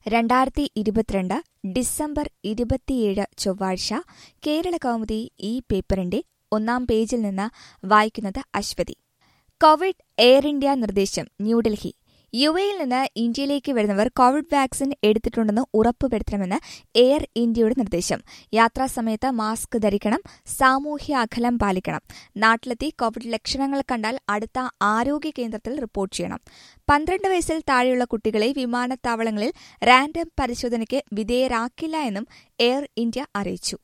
രണ്ടായിരത്തി ഇരുപത്തിരണ്ട് ഡിസംബർ ഇരുപത്തിയേഴ് ചൊവ്വാഴ്ച കേരള കൗമുദി ഈ പേപ്പറിന്റെ ഒന്നാം പേജിൽ നിന്ന് വായിക്കുന്നത് അശ്വതി കോവിഡ് എയർ ഇന്ത്യ നിർദ്ദേശം ന്യൂഡൽഹി യു എയിൽ നിന്ന് ഇന്ത്യയിലേക്ക് വരുന്നവർ കോവിഡ് വാക്സിൻ എടുത്തിട്ടുണ്ടെന്ന് ഉറപ്പുവരുത്തണമെന്ന് എയർ ഇന്ത്യയുടെ നിർദ്ദേശം യാത്രാസമയത്ത് മാസ്ക് ധരിക്കണം സാമൂഹ്യ അകലം പാലിക്കണം നാട്ടിലെത്തി കോവിഡ് ലക്ഷണങ്ങൾ കണ്ടാൽ അടുത്ത ആരോഗ്യ കേന്ദ്രത്തിൽ റിപ്പോർട്ട് ചെയ്യണം പന്ത്രണ്ട് വയസ്സിൽ താഴെയുള്ള കുട്ടികളെ വിമാനത്താവളങ്ങളിൽ റാൻഡം പരിശോധനയ്ക്ക് വിധേയരാക്കില്ല എന്നും എയർ ഇന്ത്യ അറിയിച്ചു